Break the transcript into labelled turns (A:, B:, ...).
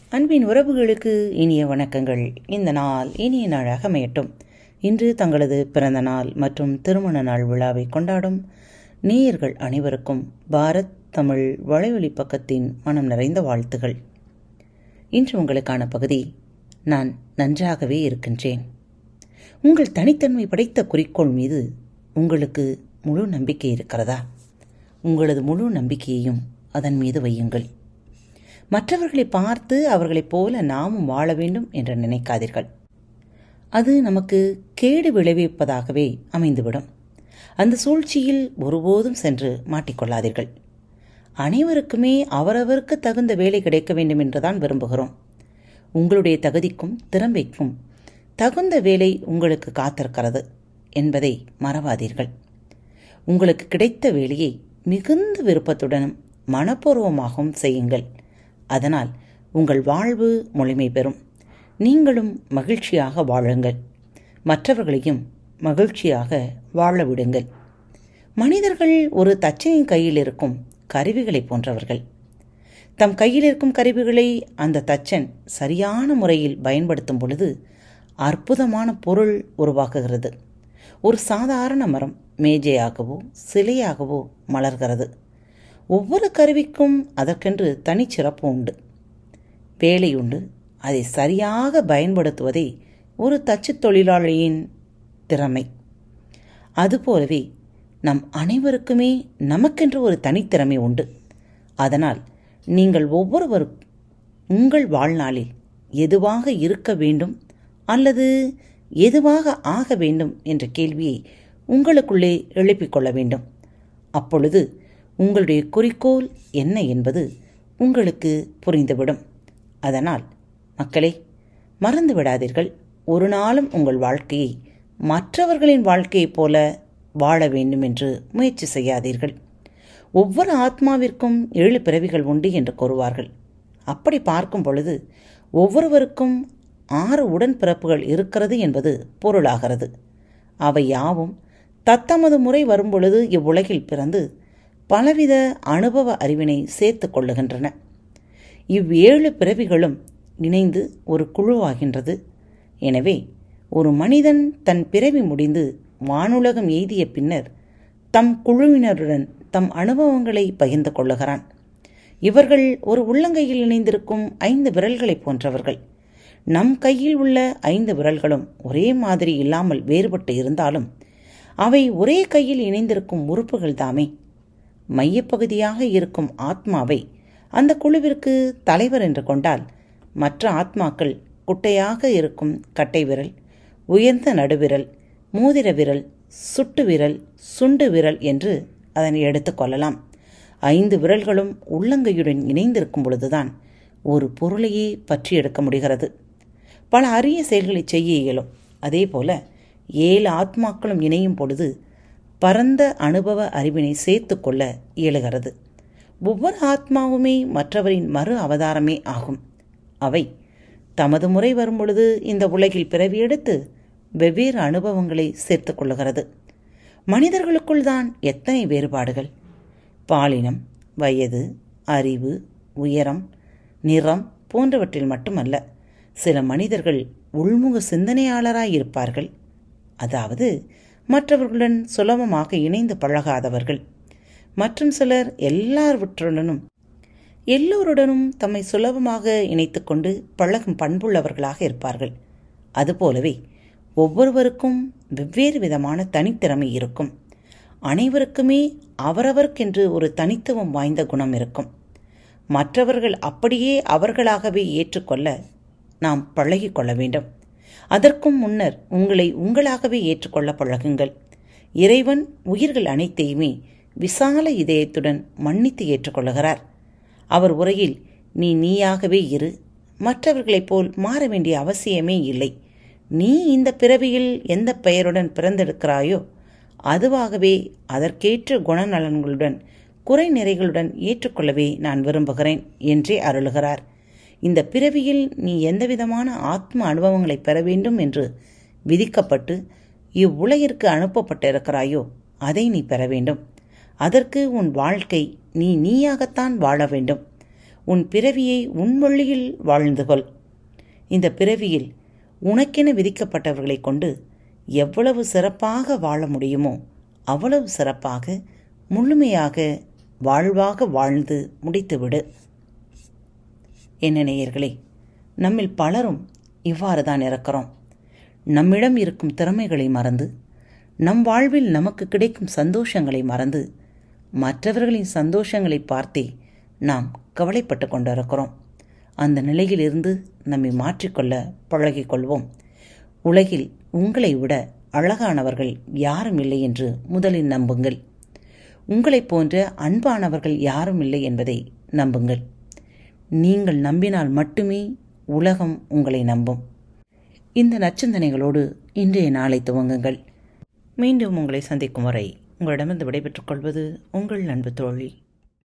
A: அன்பின் உறவுகளுக்கு இனிய வணக்கங்கள் இந்த நாள் இனிய நாளாக அமையட்டும் இன்று தங்களது பிறந்த நாள் மற்றும் திருமண நாள் விழாவை கொண்டாடும் நேயர்கள் அனைவருக்கும் பாரத் தமிழ் வலைவழி பக்கத்தின் மனம் நிறைந்த வாழ்த்துகள் இன்று உங்களுக்கான பகுதி நான் நன்றாகவே இருக்கின்றேன் உங்கள் தனித்தன்மை படைத்த குறிக்கோள் மீது உங்களுக்கு முழு நம்பிக்கை இருக்கிறதா உங்களது முழு நம்பிக்கையையும் அதன் மீது வையுங்கள் மற்றவர்களை பார்த்து அவர்களைப் போல நாமும் வாழ வேண்டும் என்று நினைக்காதீர்கள் அது நமக்கு கேடு விளைவிப்பதாகவே அமைந்துவிடும் அந்த சூழ்ச்சியில் ஒருபோதும் சென்று மாட்டிக்கொள்ளாதீர்கள் அனைவருக்குமே அவரவருக்கு தகுந்த வேலை கிடைக்க வேண்டும் என்றுதான் விரும்புகிறோம் உங்களுடைய தகுதிக்கும் திறமைக்கும் தகுந்த வேலை உங்களுக்கு காத்திருக்கிறது என்பதை மறவாதீர்கள் உங்களுக்கு கிடைத்த வேலையை மிகுந்த விருப்பத்துடனும் மனப்பூர்வமாகவும் செய்யுங்கள் அதனால் உங்கள் வாழ்வு முழுமை பெறும் நீங்களும் மகிழ்ச்சியாக வாழுங்கள் மற்றவர்களையும் மகிழ்ச்சியாக வாழ விடுங்கள் மனிதர்கள் ஒரு தச்சையின் கையில் இருக்கும் கருவிகளை போன்றவர்கள் தம் கையில் இருக்கும் கருவிகளை அந்த தச்சன் சரியான முறையில் பயன்படுத்தும் பொழுது அற்புதமான பொருள் உருவாக்குகிறது ஒரு சாதாரண மரம் மேஜையாகவோ சிலையாகவோ மலர்கிறது ஒவ்வொரு கருவிக்கும் அதற்கென்று தனிச்சிறப்பு உண்டு வேலை உண்டு அதை சரியாக பயன்படுத்துவதே ஒரு தச்சு தொழிலாளியின் திறமை அதுபோலவே நம் அனைவருக்குமே நமக்கென்று ஒரு தனித்திறமை உண்டு அதனால் நீங்கள் ஒவ்வொருவரும் உங்கள் வாழ்நாளில் எதுவாக இருக்க வேண்டும் அல்லது எதுவாக ஆக வேண்டும் என்ற கேள்வியை உங்களுக்குள்ளே எழுப்பிக் கொள்ள வேண்டும் அப்பொழுது உங்களுடைய குறிக்கோள் என்ன என்பது உங்களுக்கு புரிந்துவிடும் அதனால் மக்களே மறந்து விடாதீர்கள் ஒரு நாளும் உங்கள் வாழ்க்கையை மற்றவர்களின் வாழ்க்கையைப் போல வாழ வேண்டும் என்று முயற்சி செய்யாதீர்கள் ஒவ்வொரு ஆத்மாவிற்கும் ஏழு பிறவிகள் உண்டு என்று கூறுவார்கள் அப்படி பார்க்கும் பொழுது ஒவ்வொருவருக்கும் ஆறு உடன்பிறப்புகள் இருக்கிறது என்பது பொருளாகிறது அவை யாவும் தத்தமது முறை வரும்பொழுது இவ்வுலகில் பிறந்து பலவித அனுபவ அறிவினை சேர்த்து கொள்ளுகின்றன இவ்வேழு பிறவிகளும் இணைந்து ஒரு குழுவாகின்றது எனவே ஒரு மனிதன் தன் பிறவி முடிந்து வானுலகம் எய்திய பின்னர் தம் குழுவினருடன் தம் அனுபவங்களை பகிர்ந்து கொள்ளுகிறான் இவர்கள் ஒரு உள்ளங்கையில் இணைந்திருக்கும் ஐந்து விரல்களைப் போன்றவர்கள் நம் கையில் உள்ள ஐந்து விரல்களும் ஒரே மாதிரி இல்லாமல் வேறுபட்டு இருந்தாலும் அவை ஒரே கையில் இணைந்திருக்கும் உறுப்புகள் தாமே மையப்பகுதியாக இருக்கும் ஆத்மாவை அந்த குழுவிற்கு தலைவர் என்று கொண்டால் மற்ற ஆத்மாக்கள் குட்டையாக இருக்கும் கட்டை விரல் உயர்ந்த நடுவிரல் மூதிர விரல் சுட்டு விரல் சுண்டு விரல் என்று அதனை எடுத்துக்கொள்ளலாம் ஐந்து விரல்களும் உள்ளங்கையுடன் இணைந்திருக்கும் பொழுதுதான் ஒரு பொருளையே பற்றி எடுக்க முடிகிறது பல அரிய செயல்களை செய்ய இயலும் அதே போல ஏழு ஆத்மாக்களும் இணையும் பொழுது பரந்த அனுபவ அறிவினை சேர்த்து கொள்ள இயலுகிறது ஒவ்வொரு ஆத்மாவுமே மற்றவரின் மறு அவதாரமே ஆகும் அவை தமது முறை வரும்பொழுது இந்த உலகில் பிறவி எடுத்து வெவ்வேறு அனுபவங்களை சேர்த்து கொள்ளுகிறது மனிதர்களுக்குள் தான் எத்தனை வேறுபாடுகள் பாலினம் வயது அறிவு உயரம் நிறம் போன்றவற்றில் மட்டுமல்ல சில மனிதர்கள் உள்முக சிந்தனையாளராய் இருப்பார்கள் அதாவது மற்றவர்களுடன் சுலபமாக இணைந்து பழகாதவர்கள் மற்றும் சிலர் எல்லாவற்றுடனும் எல்லோருடனும் தம்மை சுலபமாக இணைத்து கொண்டு பழகும் பண்புள்ளவர்களாக இருப்பார்கள் அதுபோலவே ஒவ்வொருவருக்கும் வெவ்வேறு விதமான தனித்திறமை இருக்கும் அனைவருக்குமே அவரவர்க்கென்று ஒரு தனித்துவம் வாய்ந்த குணம் இருக்கும் மற்றவர்கள் அப்படியே அவர்களாகவே ஏற்றுக்கொள்ள நாம் பழகிக் கொள்ள வேண்டும் அதற்கும் முன்னர் உங்களை உங்களாகவே ஏற்றுக்கொள்ள பழகுங்கள் இறைவன் உயிர்கள் அனைத்தையுமே விசால இதயத்துடன் மன்னித்து ஏற்றுக்கொள்ளுகிறார் அவர் உரையில் நீ நீயாகவே இரு மற்றவர்களைப் போல் மாற வேண்டிய அவசியமே இல்லை நீ இந்த பிறவியில் எந்த பெயருடன் பிறந்தெடுக்கிறாயோ அதுவாகவே அதற்கேற்ற குணநலன்களுடன் குறை நிறைகளுடன் ஏற்றுக்கொள்ளவே நான் விரும்புகிறேன் என்றே அருளுகிறார் இந்த பிறவியில் நீ எந்தவிதமான ஆத்ம அனுபவங்களை பெற வேண்டும் என்று விதிக்கப்பட்டு இவ்வுலகிற்கு அனுப்பப்பட்டிருக்கிறாயோ அதை நீ பெற வேண்டும் அதற்கு உன் வாழ்க்கை நீ நீயாகத்தான் வாழ வேண்டும் உன் பிறவியை உன் வழியில் வாழ்ந்து கொள் இந்த பிறவியில் உனக்கென விதிக்கப்பட்டவர்களைக் கொண்டு எவ்வளவு சிறப்பாக வாழ முடியுமோ அவ்வளவு சிறப்பாக முழுமையாக வாழ்வாக வாழ்ந்து முடித்துவிடு என்ன நேயர்களே நம்மில் பலரும் இவ்வாறு தான் இருக்கிறோம் நம்மிடம் இருக்கும் திறமைகளை மறந்து நம் வாழ்வில் நமக்கு கிடைக்கும் சந்தோஷங்களை மறந்து மற்றவர்களின் சந்தோஷங்களை பார்த்தே நாம் கவலைப்பட்டு கொண்டிருக்கிறோம் அந்த நிலையிலிருந்து நம்மை மாற்றிக்கொள்ள பழகிக்கொள்வோம் உலகில் உங்களை விட அழகானவர்கள் யாரும் இல்லை என்று முதலில் நம்புங்கள் உங்களைப் போன்ற அன்பானவர்கள் யாரும் இல்லை என்பதை நம்புங்கள் நீங்கள் நம்பினால் மட்டுமே உலகம் உங்களை நம்பும் இந்த நச்சந்தனைகளோடு இன்றைய நாளை துவங்குங்கள் மீண்டும் உங்களை சந்திக்கும் வரை உங்களிடமிருந்து விடைபெற்றுக் கொள்வது உங்கள் நண்பு தோழி